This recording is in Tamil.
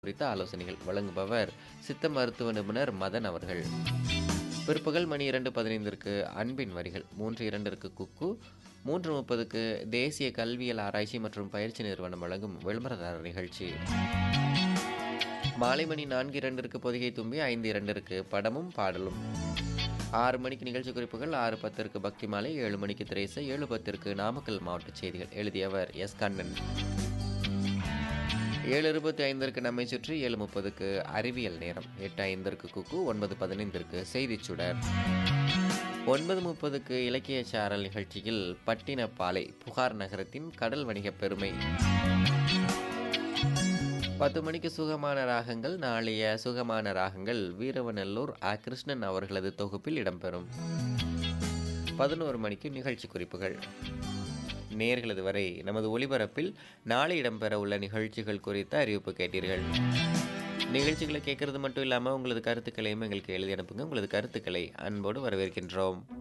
குறித்த ஆலோசனைகள் வழங்குபவர் சித்த மருத்துவ நிபுணர் மதன் அவர்கள் பிற்பகல் மணி இரண்டு பதினைந்திற்கு அன்பின் வரிகள் மூன்று இரண்டிற்கு குக்கு மூன்று முப்பதுக்கு தேசிய கல்வியல் ஆராய்ச்சி மற்றும் பயிற்சி நிறுவனம் வழங்கும் விளம்பரதாரர் நிகழ்ச்சி மாலை மணி நான்கு இரண்டிற்கு பொதிகை தும்பி ஐந்து இரண்டிற்கு படமும் பாடலும் ஆறு மணிக்கு நிகழ்ச்சி குறிப்புகள் ஆறு பத்திற்கு பக்தி மாலை ஏழு மணிக்கு திரைசை ஏழு பத்திற்கு நாமக்கல் மாவட்ட செய்திகள் எழுதியவர் எஸ் கண்ணன் ஏழு இருபத்தி ஐந்திற்கு நம்மை சுற்றி ஏழு முப்பதுக்கு அறிவியல் நேரம் எட்டு ஐந்திற்கு குக்கு ஒன்பது பதினைந்திற்கு செய்திச் சுடர் ஒன்பது முப்பதுக்கு இலக்கிய சாரல் நிகழ்ச்சியில் பட்டினப்பாலை புகார் நகரத்தின் கடல் வணிக பெருமை பத்து மணிக்கு சுகமான ராகங்கள் நாளைய சுகமான ராகங்கள் வீரவநல்லூர் ஆ கிருஷ்ணன் அவர்களது தொகுப்பில் இடம்பெறும் பதினோரு மணிக்கு நிகழ்ச்சி குறிப்புகள் நேர்களது வரை நமது ஒளிபரப்பில் நாளை இடம்பெற உள்ள நிகழ்ச்சிகள் குறித்த அறிவிப்பு கேட்டீர்கள் நிகழ்ச்சிகளை கேட்கறது மட்டும் இல்லாமல் உங்களது கருத்துக்களையும் எங்களுக்கு எழுதி அனுப்புங்க உங்களது கருத்துக்களை அன்போடு வரவேற்கின்றோம்